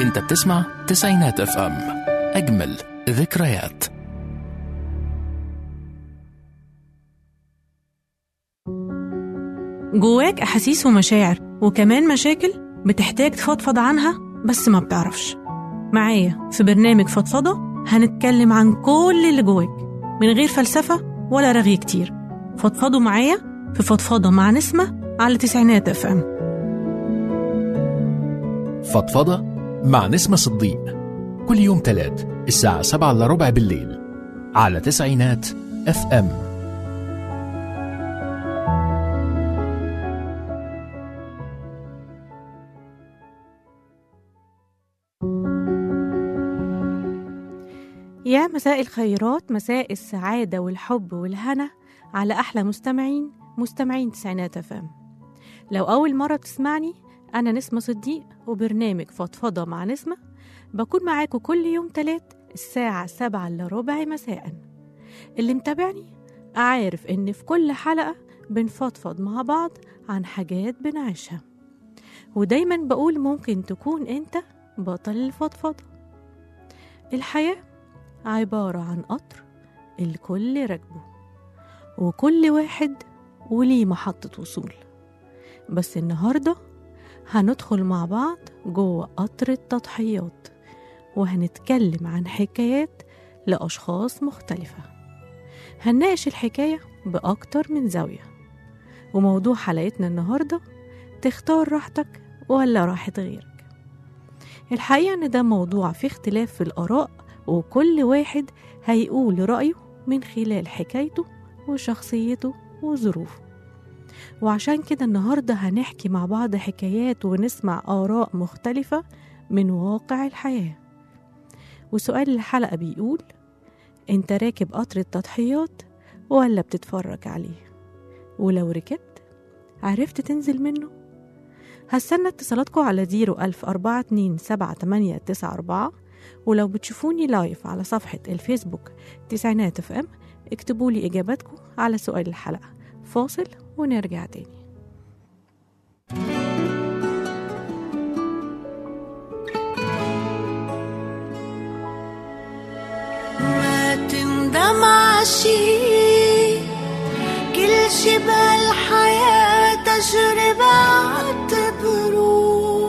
انت بتسمع تسعينات اف ام اجمل ذكريات جواك أحاسيس ومشاعر وكمان مشاكل بتحتاج تفضفض عنها بس ما بتعرفش معايا في برنامج فضفضة هنتكلم عن كل اللي جواك من غير فلسفة ولا رغي كتير فضفضوا معايا في فضفضة مع نسمة على تسعينات اف ام فضفضة مع نسمة صديق كل يوم تلات الساعة سبعة إلا ربع بالليل على تسعينات اف ام يا مساء الخيرات مساء السعادة والحب والهنا على أحلى مستمعين مستمعين تسعينات أفام لو أول مرة بتسمعني أنا نسمة صديق وبرنامج فضفضة مع نسمة بكون معاكم كل يوم تلات الساعة سبعة إلا ربع مساء اللي متابعني عارف إن في كل حلقة بنفضفض مع بعض عن حاجات بنعيشها ودايما بقول ممكن تكون أنت بطل الفضفضة الحياة عبارة عن قطر الكل راكبه وكل واحد وليه محطة وصول بس النهاردة هندخل مع بعض جوه قطر التضحيات وهنتكلم عن حكايات لأشخاص مختلفة هنناقش الحكاية بأكتر من زاوية وموضوع حلقتنا النهاردة تختار راحتك ولا راحة غيرك الحقيقة إن ده موضوع فيه اختلاف في الآراء وكل واحد هيقول رأيه من خلال حكايته وشخصيته وظروفه وعشان كده النهاردة هنحكي مع بعض حكايات ونسمع آراء مختلفة من واقع الحياة وسؤال الحلقة بيقول انت راكب قطر التضحيات ولا بتتفرج عليه ولو ركبت عرفت تنزل منه هستنى اتصالاتكم على زيرو ألف أربعة اتنين سبعة تمانية تسعة أربعة ولو بتشوفوني لايف على صفحة الفيسبوك تسعينات اف ام اكتبوا لي إجاباتكم على سؤال الحلقة فاصل ونرجع تاني ما تندم عشي كل شي بهالحياة تجربة اعتبره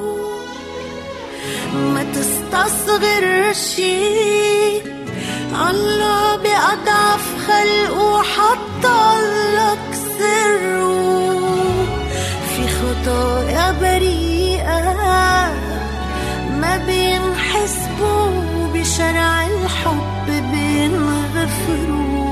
ما تستصغر شي الله بأضعف خلقه حطلك سره في خطايا بريئة ما بينحسبوا بشرع الحب بينغفروا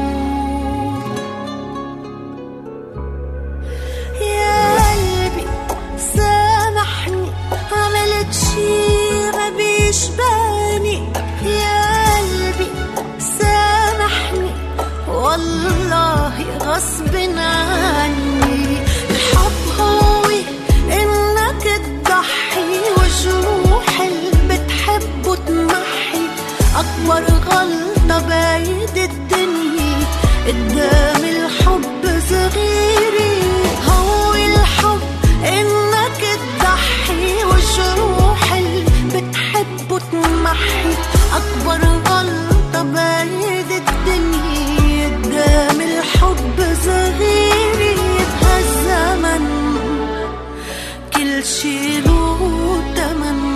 يا قلبي سامحني عملت شي ما بيشبهني يا قلبي سامحني والله غصب عني الحب هو انك تضحي وجروح اللي بتحبه تمحي اكبر غلطة بايد الدنيا قدام الحب صغيري هو الحب انك تضحي وجروح اللي بتحبه تمحي اكبر غلطة بايد الدنيا قدام الحب صغيري هالزمن كل شي له تمن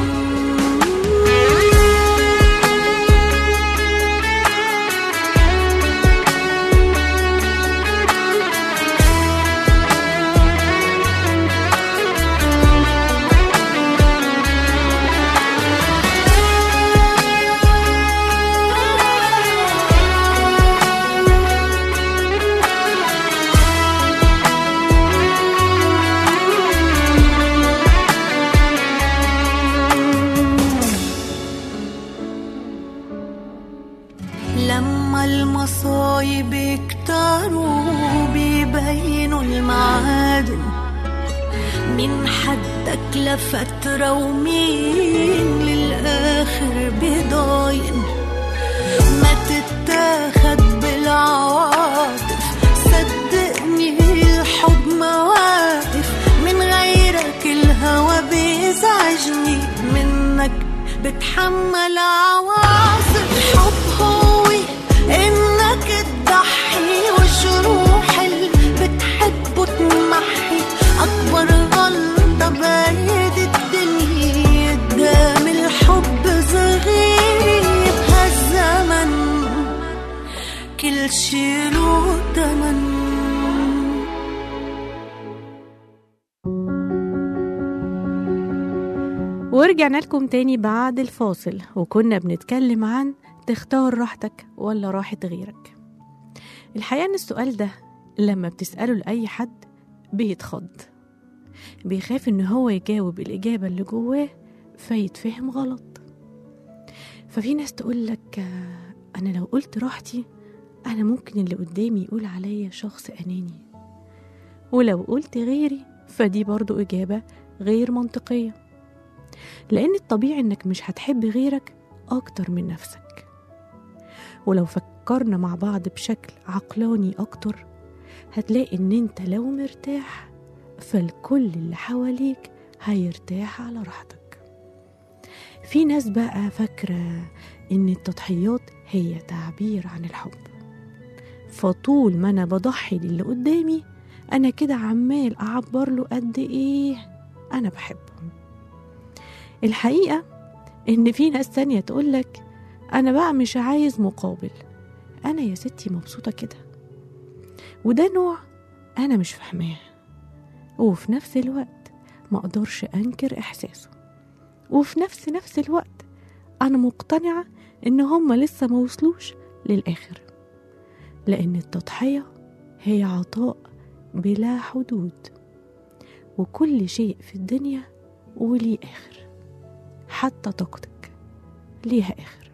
لما المصايب يكتروا بيبينوا المعادن من حدك لفترة ومين للآخر بضاين ما تتاخد بالعواطف صدقني الحب مواقف من غيرك الهوى بيزعجني منك بتحمل عواصف حب هو انك تضحي وجروح اللي بتحبه تمحي اكبر غلطة بايد الدنيا قدام الحب صغير هالزمن كل شي له تمن ورجعنا لكم تاني بعد الفاصل وكنا بنتكلم عن تختار راحتك ولا راحة غيرك الحقيقة ان السؤال ده لما بتسأله لأي حد بيتخض بيخاف ان هو يجاوب الإجابة اللي جواه فيتفهم غلط ففي ناس تقول لك آه، أنا لو قلت راحتي أنا ممكن اللي قدامي يقول عليا شخص أناني ولو قلت غيري فدي برضو إجابة غير منطقية لأن الطبيعي إنك مش هتحب غيرك أكتر من نفسك ولو فكرنا مع بعض بشكل عقلاني أكتر هتلاقي إن أنت لو مرتاح فالكل اللي حواليك هيرتاح على راحتك في ناس بقى فاكرة إن التضحيات هي تعبير عن الحب فطول ما أنا بضحي للي قدامي أنا كده عمال أعبر له قد إيه أنا بحبه الحقيقة إن في ناس تانية تقولك أنا بقى مش عايز مقابل أنا يا ستي مبسوطة كده وده نوع أنا مش فاهماه وفي نفس الوقت ما أقدرش أنكر إحساسه وفي نفس نفس الوقت أنا مقتنعة إن هما لسه ما وصلوش للآخر لأن التضحية هي عطاء بلا حدود وكل شيء في الدنيا وليه آخر حتى طاقتك ليها آخر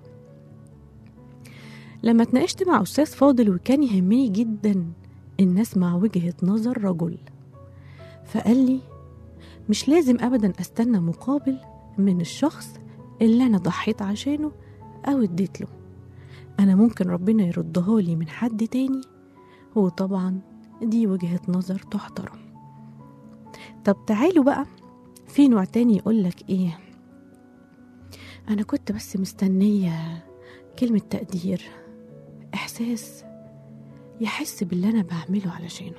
لما اتناقشت مع أستاذ فاضل وكان يهمني جدا إن أسمع وجهة نظر رجل فقال لي مش لازم أبدا أستنى مقابل من الشخص اللي أنا ضحيت عشانه أو اديت له أنا ممكن ربنا يردها لي من حد تاني وطبعا دي وجهة نظر تحترم طب تعالوا بقى في نوع تاني يقولك ايه انا كنت بس مستنية كلمة تقدير احساس يحس باللي انا بعمله علشانه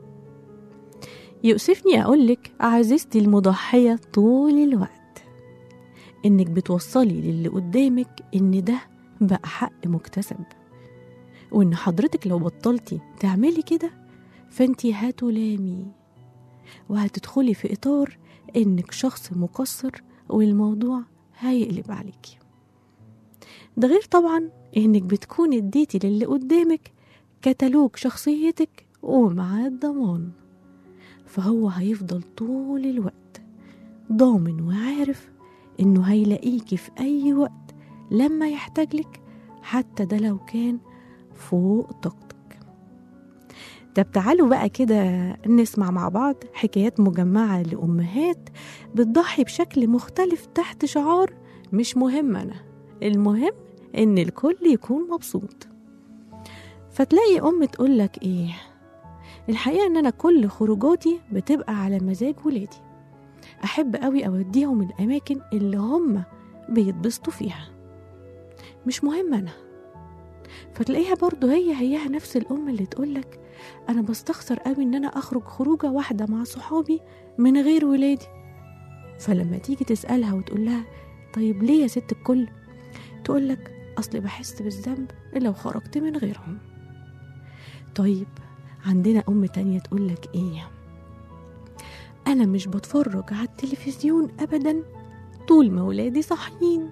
يؤسفني اقولك عزيزتي المضحية طول الوقت انك بتوصلي للي قدامك ان ده بقى حق مكتسب وان حضرتك لو بطلتي تعملي كده فانتي هتلامي وهتدخلي في اطار انك شخص مقصر والموضوع هيقلب عليكي ده غير طبعا انك بتكوني اديتي للي قدامك كتالوج شخصيتك ومعاه الضمان فهو هيفضل طول الوقت ضامن وعارف انه هيلاقيكي في اي وقت لما يحتاجلك حتى ده لو كان فوق طاقتك طب تعالوا بقى كده نسمع مع بعض حكايات مجمعة لأمهات بتضحي بشكل مختلف تحت شعار مش مهم أنا المهم إن الكل يكون مبسوط فتلاقي أم تقولك إيه الحقيقة إن أنا كل خروجاتي بتبقى على مزاج ولادي أحب قوي أوديهم الأماكن اللي هم بيتبسطوا فيها مش مهم أنا فتلاقيها برضو هي هيها نفس الأم اللي تقولك أنا بستخسر قوي إن أنا أخرج خروجة واحدة مع صحابي من غير ولادي فلما تيجي تسألها وتقولها طيب ليه يا ست الكل تقولك أصل بحس بالذنب لو خرجت من غيرهم طيب عندنا أم تانية تقولك إيه أنا مش بتفرج على التلفزيون أبدا طول ما ولادي صاحيين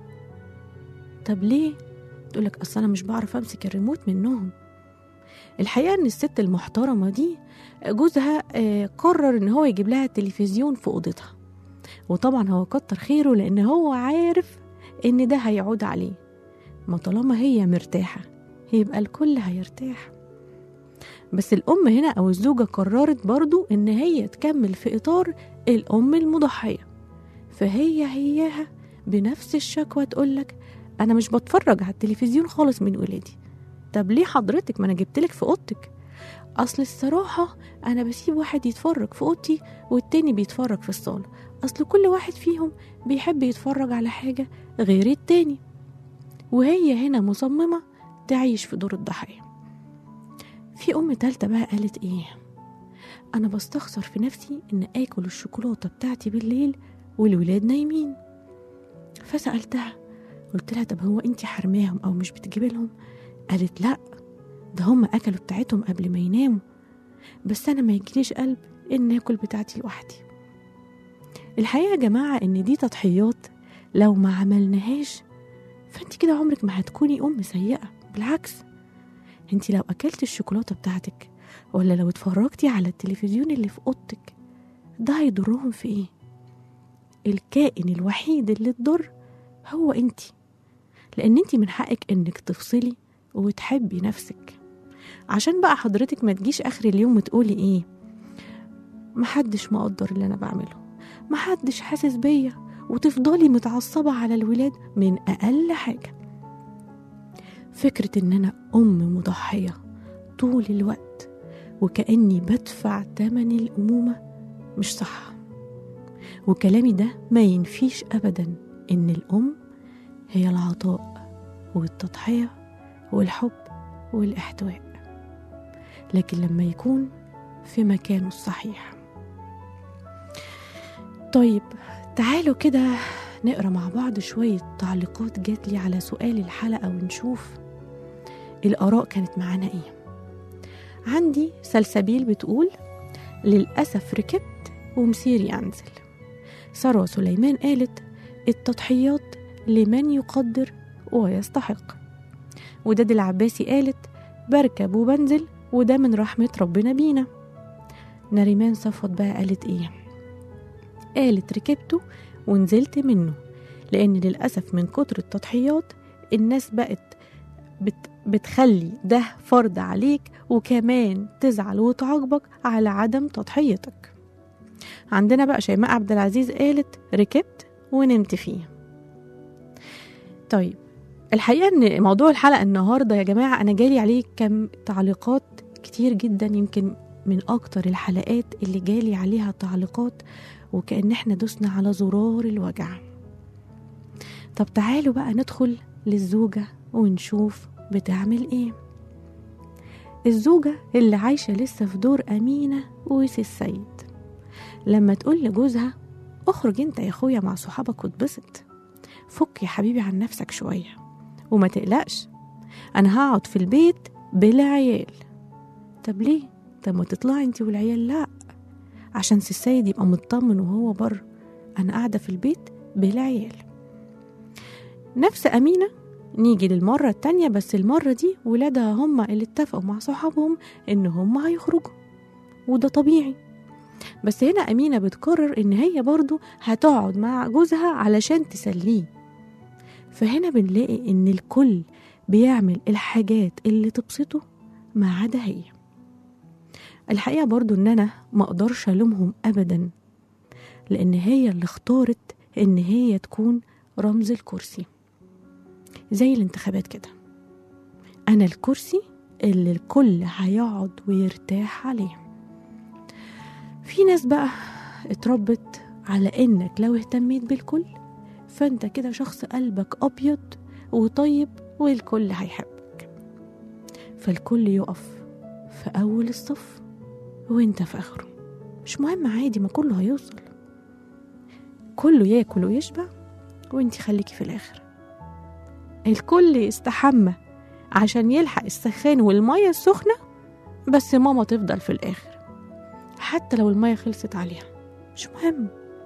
طب ليه تقولك أصل أنا مش بعرف أمسك الريموت منهم الحقيقة إن الست المحترمة دي جوزها آه، قرر إن هو يجيب لها التلفزيون في أوضتها وطبعا هو كتر خيره لأن هو عارف إن ده هيعود عليه ما طالما هي مرتاحة يبقى الكل هيرتاح بس الأم هنا أو الزوجة قررت برضو إن هي تكمل في إطار الأم المضحية فهي هياها بنفس الشكوى تقولك أنا مش بتفرج على التلفزيون خالص من ولادي طب ليه حضرتك ما أنا جبتلك في أوضتك اصل الصراحه انا بسيب واحد يتفرج في اوضتي والتاني بيتفرج في الصاله اصل كل واحد فيهم بيحب يتفرج على حاجه غير التاني وهي هنا مصممه تعيش في دور الضحيه في ام تالتة بقى قالت ايه انا بستخسر في نفسي ان اكل الشوكولاته بتاعتي بالليل والولاد نايمين فسالتها قلت لها طب هو انت حرماهم او مش بتجيبي لهم قالت لا ده هم اكلوا بتاعتهم قبل ما يناموا بس انا ما يجيليش قلب ان اكل بتاعتي لوحدي الحقيقه يا جماعه ان دي تضحيات لو ما عملناهاش فانت كده عمرك ما هتكوني ام سيئه بالعكس انت لو اكلت الشوكولاته بتاعتك ولا لو اتفرجتي على التلفزيون اللي في اوضتك ده هيضرهم في ايه الكائن الوحيد اللي تضر هو انت لان انت من حقك انك تفصلي وتحبي نفسك عشان بقى حضرتك ما تجيش اخر اليوم وتقولي ايه محدش مقدر اللي انا بعمله محدش حاسس بيا وتفضلي متعصبة على الولاد من أقل حاجة فكرة إن أنا أم مضحية طول الوقت وكأني بدفع تمن الأمومة مش صح وكلامي ده ما ينفيش أبدا إن الأم هي العطاء والتضحية والحب والاحتواء لكن لما يكون في مكانه الصحيح طيب تعالوا كده نقرا مع بعض شوية تعليقات جات لي على سؤال الحلقة ونشوف الآراء كانت معانا إيه عندي سلسبيل بتقول للأسف ركبت ومسيري أنزل ثروة سليمان قالت التضحيات لمن يقدر ويستحق وداد العباسي قالت بركب وبنزل وده من رحمة ربنا بينا نريمان صفوت بقى قالت ايه قالت ركبته ونزلت منه لأن للأسف من كتر التضحيات الناس بقت بت بتخلي ده فرض عليك وكمان تزعل وتعاقبك على عدم تضحيتك عندنا بقى شيماء عبد العزيز قالت ركبت ونمت فيه طيب الحقيقة ان موضوع الحلقة النهاردة يا جماعة انا جالي عليه كم تعليقات كتير جدا يمكن من اكتر الحلقات اللي جالي عليها تعليقات وكأن احنا دوسنا على زرار الوجع طب تعالوا بقى ندخل للزوجة ونشوف بتعمل ايه الزوجة اللي عايشة لسه في دور أمينة وسي السيد لما تقول لجوزها اخرج انت يا اخويا مع صحابك واتبسط فك يا حبيبي عن نفسك شوية وما تقلقش أنا هقعد في البيت بلا عيال طب ليه؟ طب ما تطلعي انت والعيال لا عشان سي السيد يبقى مطمن وهو بره أنا قاعدة في البيت بلا عيال نفس أمينة نيجي للمرة التانية بس المرة دي ولادها هما اللي اتفقوا مع صحابهم إن هما هيخرجوا وده طبيعي بس هنا أمينة بتقرر إن هي برضو هتقعد مع جوزها علشان تسليه فهنا بنلاقي إن الكل بيعمل الحاجات اللي تبسطه ما عدا هي الحقيقة برضو إن أنا ما أقدرش ألومهم أبدا لأن هي اللي اختارت إن هي تكون رمز الكرسي زي الانتخابات كده أنا الكرسي اللي الكل هيقعد ويرتاح عليه في ناس بقى اتربت على إنك لو اهتميت بالكل فأنت كده شخص قلبك أبيض وطيب والكل هيحبك فالكل يقف في أول الصف وانت في آخره مش مهم عادي ما كله هيوصل كله ياكل ويشبع وانت خليكي في الآخر الكل يستحمى عشان يلحق السخان والمية السخنة بس ماما تفضل في الآخر حتى لو المية خلصت عليها مش مهم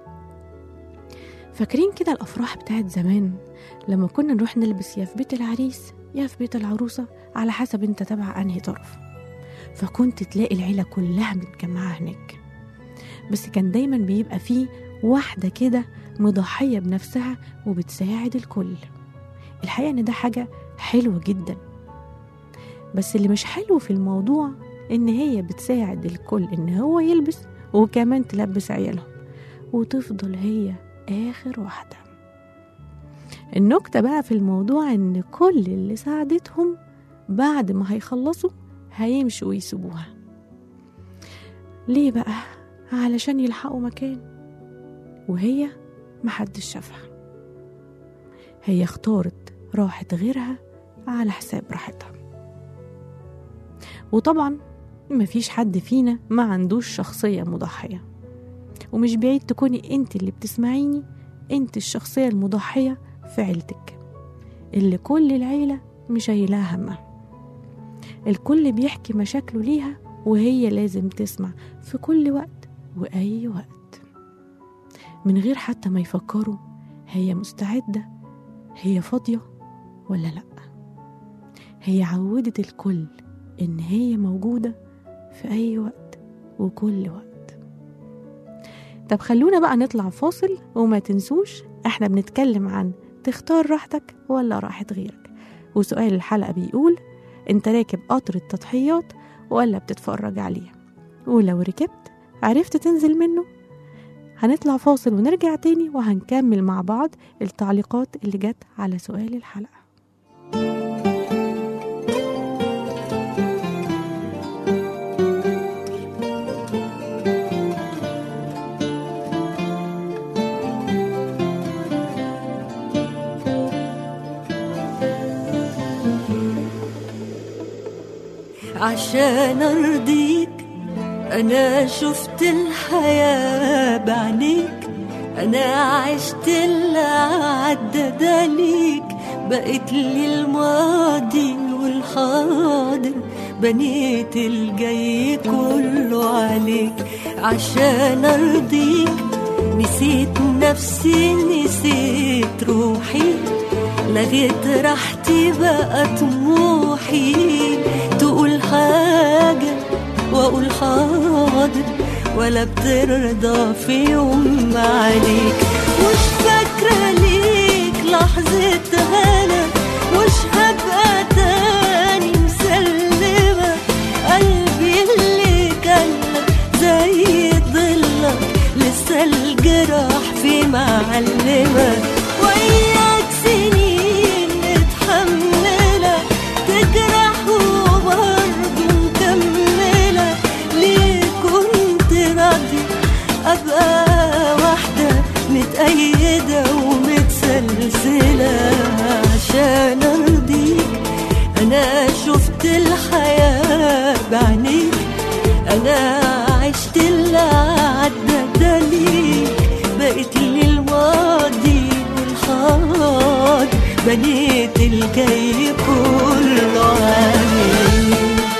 فاكرين كده الأفراح بتاعت زمان لما كنا نروح نلبس يا في بيت العريس يا في بيت العروسة على حسب انت تبع أنهي طرف فكنت تلاقي العيلة كلها متجمعة هناك بس كان دايما بيبقى فيه واحدة كده مضحية بنفسها وبتساعد الكل الحقيقة ان ده حاجة حلوة جدا بس اللي مش حلو في الموضوع ان هي بتساعد الكل ان هو يلبس وكمان تلبس عيالهم وتفضل هي اخر واحدة النكتة بقى في الموضوع ان كل اللي ساعدتهم بعد ما هيخلصوا هيمشوا ويسيبوها ليه بقى علشان يلحقوا مكان وهي محدش شافها هي اختارت راحة غيرها على حساب راحتها وطبعا مفيش حد فينا ما عندوش شخصية مضحية ومش بعيد تكوني انت اللي بتسمعيني انت الشخصية المضحية في عيلتك اللي كل العيلة مشايلاها همها الكل بيحكي مشاكله ليها وهي لازم تسمع في كل وقت وأي وقت من غير حتى ما يفكروا هي مستعدة هي فاضية ولا لأ هي عودت الكل إن هي موجودة في أي وقت وكل وقت طب خلونا بقى نطلع فاصل وما تنسوش احنا بنتكلم عن تختار راحتك ولا راحة غيرك وسؤال الحلقة بيقول انت راكب قطر التضحيات ولا بتتفرج عليه ولو ركبت عرفت تنزل منه هنطلع فاصل ونرجع تاني وهنكمل مع بعض التعليقات اللي جت على سؤال الحلقة عشان ارضيك انا شفت الحياة بعينيك انا عشت اللي عدى ده ليك بقيت لي الماضي والحاضر بنيت الجاي كله عليك عشان ارضيك نسيت نفسي نسيت روحي لغيت راحتي بقى طموحي تقول حاجة وأقول حاضر ولا بترضى في يوم عليك مش فاكرة ليك لحظة هنا مش هبقى تاني مسلمة قلبي اللي كان لك زي ضلك لسه الجراح في معلمة وياك سنين متحملة تجرح وبرضه مكملة ليه كنت راضي أبقى واحدة متأيدة ومتسلسلة عشان أرضيك أنا شفت الحياة بعينيك أنا عشت اللي عدى ده ليك بقيت لي الماضي والحاضر بنيت الجاي كله عليك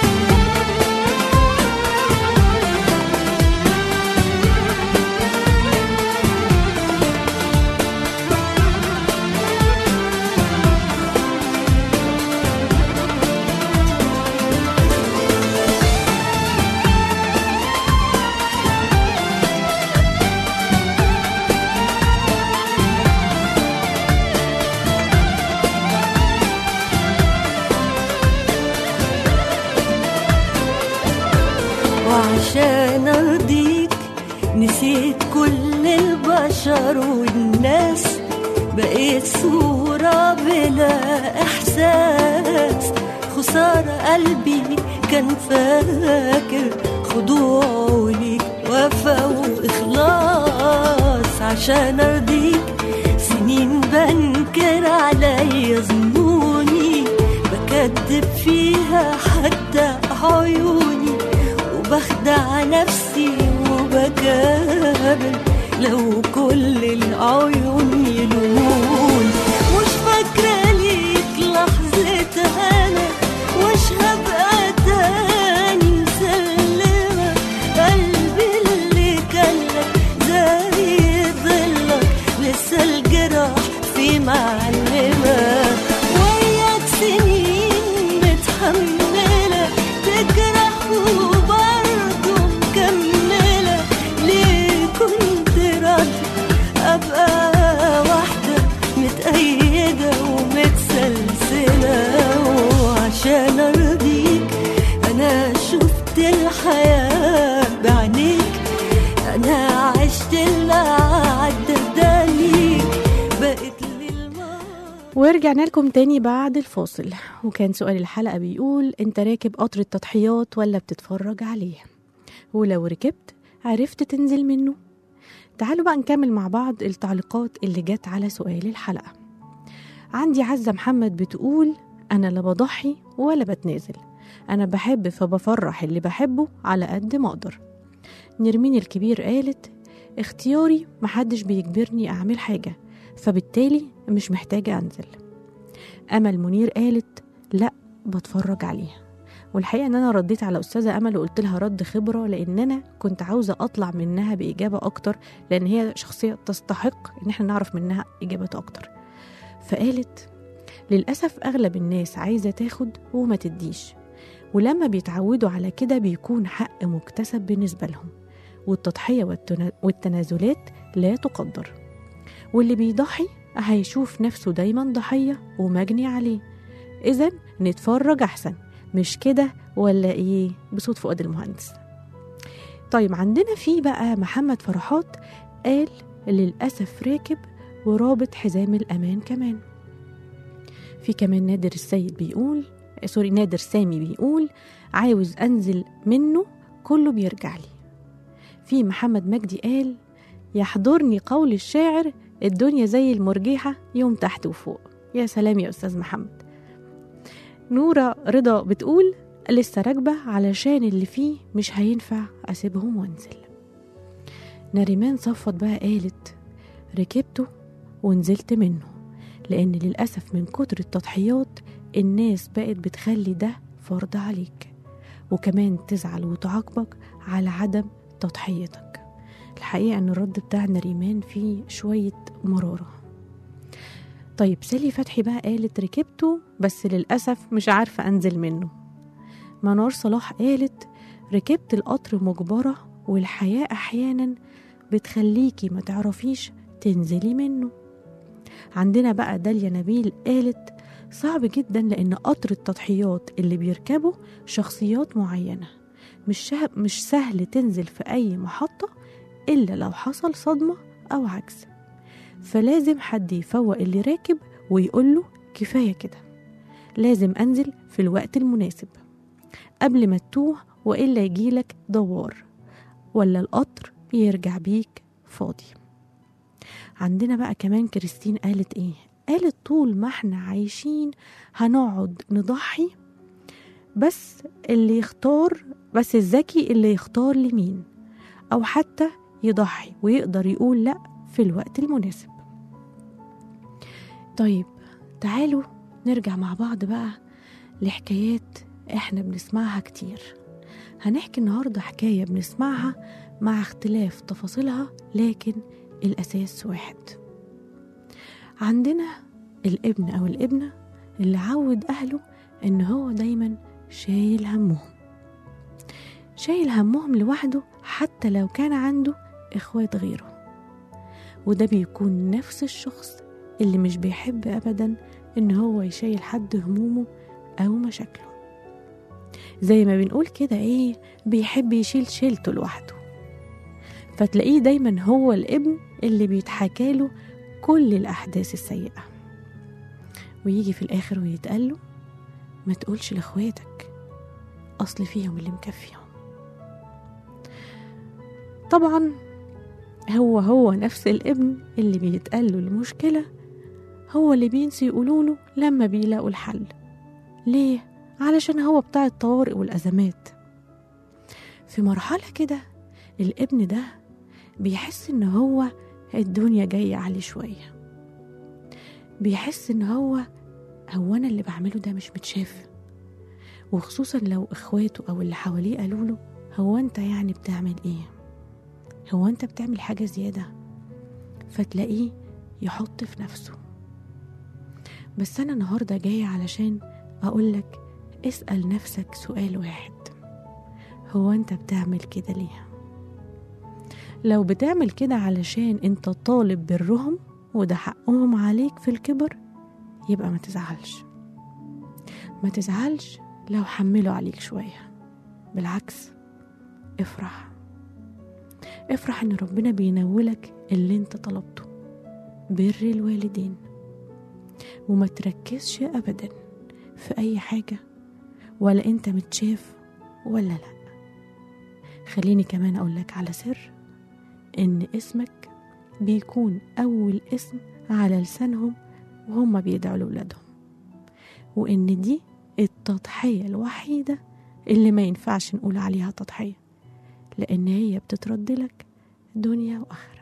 وعشان ارضيك نسيت كل البشر والناس بقيت صورة بلا احساس خسارة قلبي كان فاكر خضوعه ليك وفا واخلاص عشان ارضيك سنين بنكر عليا ظنوني بكدب فيها حتى عيوني وبخدع نفسي وبكابر لو كل العيون يلومون مش فاكرة ليك لحظة أنا مش هبقى تاني مسلمة قلبي اللي كان لك زي ظلك لسه الجراح في معلمة وياك سنين متحملة تجرح وبرضه مكملة ليه كنت راضي أبقى واحدة متأيدة ومتسلسلة وعشان أرضيك أنا شفت الحياة بعينيك أنا عشت اللي عدى ده ليك بقيت لي الماضي ورجعنا لكم تاني بعد الفاصل وكان سؤال الحلقة بيقول انت راكب قطر التضحيات ولا بتتفرج عليه ولو ركبت عرفت تنزل منه تعالوا بقى نكمل مع بعض التعليقات اللي جت على سؤال الحلقة عندي عزة محمد بتقول أنا لا بضحي ولا بتنازل أنا بحب فبفرح اللي بحبه على قد ما أقدر نرمين الكبير قالت اختياري محدش بيجبرني أعمل حاجة فبالتالي مش محتاجة أنزل أمل منير قالت لا بتفرج عليها والحقيقة إن أنا رديت على أستاذة أمل وقلت لها رد خبرة لأن أنا كنت عاوزة أطلع منها بإجابة أكتر لأن هي شخصية تستحق إن احنا نعرف منها إجابات أكتر فقالت للأسف أغلب الناس عايزة تاخد وما تديش ولما بيتعودوا على كده بيكون حق مكتسب بالنسبة لهم والتضحية والتنا- والتنازلات لا تقدر واللي بيضحي هيشوف نفسه دايما ضحية ومجني عليه إذا نتفرج أحسن مش كده ولا إيه بصوت فؤاد المهندس طيب عندنا في بقى محمد فرحات قال للأسف راكب ورابط حزام الأمان كمان في كمان نادر السيد بيقول سوري نادر سامي بيقول عاوز أنزل منه كله بيرجع لي في محمد مجدي قال يحضرني قول الشاعر الدنيا زي المرجيحة يوم تحت وفوق يا سلام يا أستاذ محمد نورة رضا بتقول لسه راكبة علشان اللي فيه مش هينفع أسيبهم وأنزل نريمان صفت بقى قالت ركبته ونزلت منه لأن للأسف من كتر التضحيات الناس بقت بتخلي ده فرض عليك وكمان تزعل وتعاقبك على عدم تضحيتك الحقيقة أن الرد بتاع نريمان فيه شوية مرارة طيب سالي فتحي بقى قالت ركبته بس للأسف مش عارفة أنزل منه منار صلاح قالت ركبت القطر مجبرة والحياة أحيانا بتخليكي ما تعرفيش تنزلي منه عندنا بقى داليا نبيل قالت صعب جدا لأن قطر التضحيات اللي بيركبه شخصيات معينة مش, شه... مش سهل تنزل في أي محطة إلا لو حصل صدمة أو عجز فلازم حد يفوق اللي راكب ويقوله كفاية كده لازم أنزل في الوقت المناسب قبل ما تتوه وإلا يجيلك دوار ولا القطر يرجع بيك فاضي عندنا بقى كمان كريستين قالت ايه قالت طول ما احنا عايشين هنقعد نضحي بس اللي يختار بس الذكي اللي يختار لمين او حتى يضحي ويقدر يقول لا في الوقت المناسب طيب تعالوا نرجع مع بعض بقى لحكايات احنا بنسمعها كتير هنحكي النهارده حكايه بنسمعها مع اختلاف تفاصيلها لكن الاساس واحد عندنا الابن او الابنه اللي عود اهله ان هو دايما شايل همهم شايل همهم لوحده حتى لو كان عنده اخوات غيره وده بيكون نفس الشخص اللي مش بيحب ابدا ان هو يشيل حد همومه او مشاكله زي ما بنقول كده ايه بيحب يشيل شيلته لوحده فتلاقيه دايما هو الابن اللي بيتحكاله كل الأحداث السيئة ويجي في الآخر ويتقاله ما تقولش لإخواتك أصل فيهم اللي مكفيهم طبعا هو هو نفس الابن اللي بيتقاله المشكلة هو اللي بينسي يقولوله لما بيلاقوا الحل ليه؟ علشان هو بتاع الطوارئ والأزمات في مرحلة كده الابن ده بيحس ان هو الدنيا جاية عليه شوية بيحس ان هو هو انا اللي بعمله ده مش متشاف وخصوصا لو اخواته او اللي حواليه قالوا له هو انت يعني بتعمل ايه هو انت بتعمل حاجة زيادة فتلاقيه يحط في نفسه بس انا النهاردة جاية علشان اقولك اسأل نفسك سؤال واحد هو انت بتعمل كده ليه لو بتعمل كده علشان انت طالب برهم وده حقهم عليك في الكبر يبقى ما تزعلش ما تزعلش لو حملوا عليك شوية بالعكس افرح افرح ان ربنا بينولك اللي انت طلبته بر الوالدين وما تركزش ابدا في اي حاجة ولا انت متشاف ولا لا خليني كمان أقولك على سر إن اسمك بيكون أول اسم على لسانهم وهم بيدعوا لولادهم وإن دي التضحية الوحيدة اللي ما ينفعش نقول عليها تضحية لأن هي بتترد لك دنيا وآخرة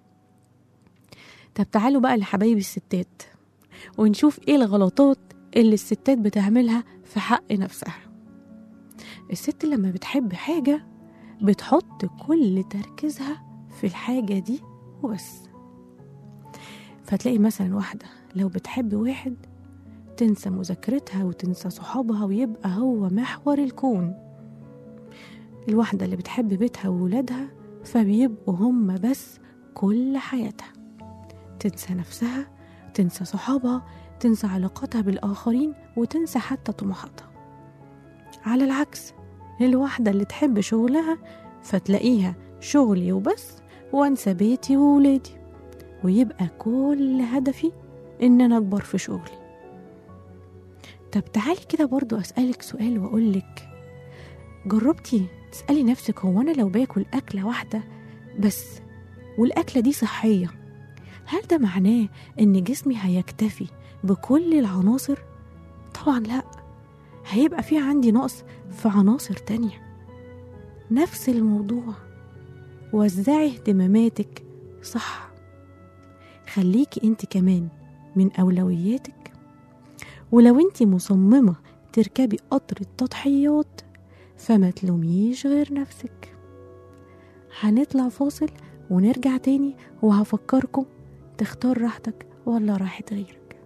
طب تعالوا بقى لحبايبي الستات ونشوف ايه الغلطات اللي الستات بتعملها في حق نفسها الست لما بتحب حاجة بتحط كل تركيزها في الحاجة دي وبس فتلاقي مثلا واحدة لو بتحب واحد تنسى مذاكرتها وتنسى صحابها ويبقى هو محور الكون الواحدة اللي بتحب بيتها وولادها فبيبقوا هم بس كل حياتها تنسى نفسها تنسى صحابها تنسى علاقاتها بالآخرين وتنسى حتى طموحاتها على العكس الواحدة اللي تحب شغلها فتلاقيها شغلي وبس وانسى بيتي وولادي ويبقى كل هدفي ان انا اكبر في شغلي طب تعالي كده برضو اسألك سؤال واقولك جربتي تسألي نفسك هو انا لو باكل اكلة واحدة بس والاكلة دي صحية هل ده معناه ان جسمي هيكتفي بكل العناصر طبعا لا هيبقى في عندي نقص في عناصر تانية نفس الموضوع وزعي اهتماماتك صح خليكي انت كمان من اولوياتك ولو انت مصممة تركبي قطر التضحيات فما تلوميش غير نفسك هنطلع فاصل ونرجع تاني وهفكركم تختار راحتك ولا راحة غيرك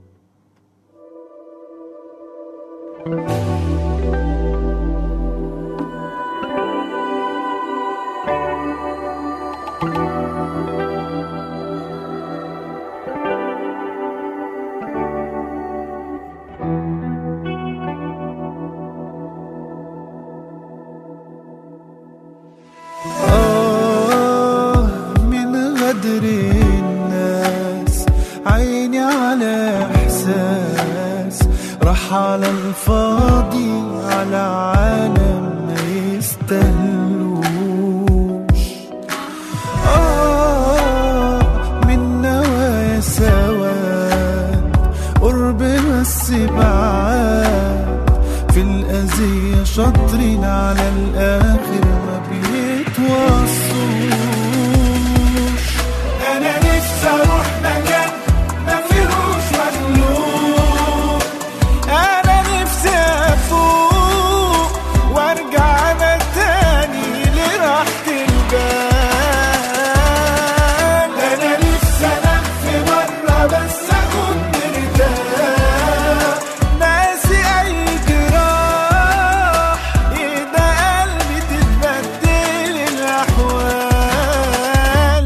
آه من غدر الناس عيني على إحساس راح على الفاضي على عالم ما يستاهلوش آه من نوايا سواد قرب بس بعاد في الأذية شاطرين على الآخر ما بيتوصوش أنا نفسي أروح مكان ما فيهوش مخلوق أنا نفسي أفوق وأرجع أنا تاني لراحة البال أنا نفسي أنام في مرة بس أكون مرتاح ناسي أي جراح إيدا قلبي تتبدل الأحوال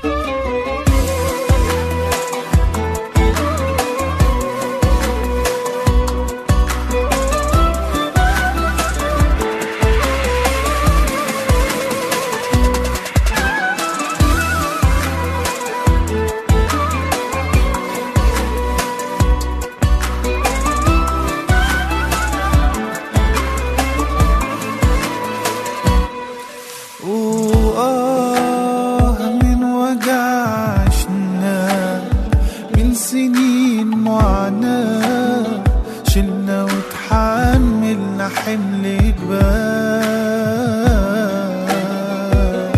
وآه من وجعشنا من سنين معاناة شلنا وتحملنا حمل جبال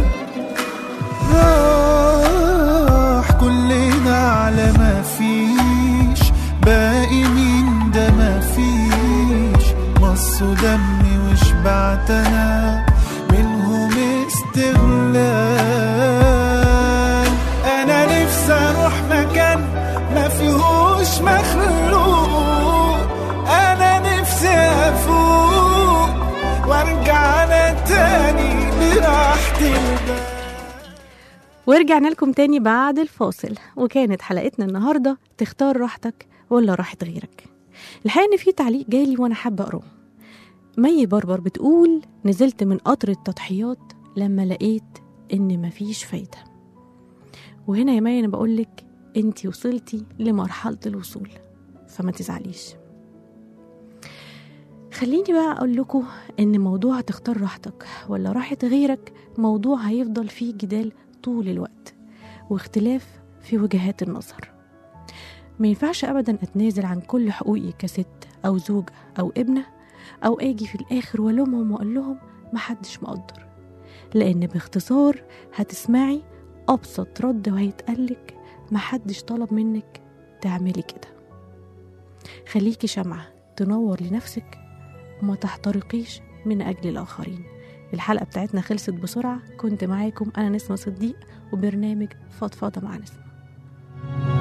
راح كلنا على ما فيش باقي مين ده ما فيش مص دمي وشبعت انا منهم استغلال انا نفسي اروح مكان ما فيهوش مخلوق انا نفسي افوق وارجع انا تاني لراحة البال ورجعنا لكم تاني بعد الفاصل وكانت حلقتنا النهاردة تختار راحتك ولا راحة غيرك الحقيقة إن في تعليق جالي وأنا حابة أقراه مي بربر بتقول نزلت من قطر التضحيات لما لقيت إن مفيش فايدة وهنا يا مي أنا بقولك أنتي وصلتي لمرحلة الوصول فما تزعليش خليني بقى أقول لكم إن موضوع هتختار راحتك ولا راحة غيرك موضوع هيفضل فيه جدال طول الوقت واختلاف في وجهات النظر ما ينفعش أبدا أتنازل عن كل حقوقي كست أو زوجة أو ابنة أو أجي في الآخر وألومهم وأقول لهم محدش مقدر لأن باختصار هتسمعي أبسط رد وهيتقالك محدش طلب منك تعملي كده خليكي شمعة تنور لنفسك وما تحترقيش من أجل الآخرين الحلقة بتاعتنا خلصت بسرعة كنت معاكم أنا نسمة صديق وبرنامج فضفضة مع نسمة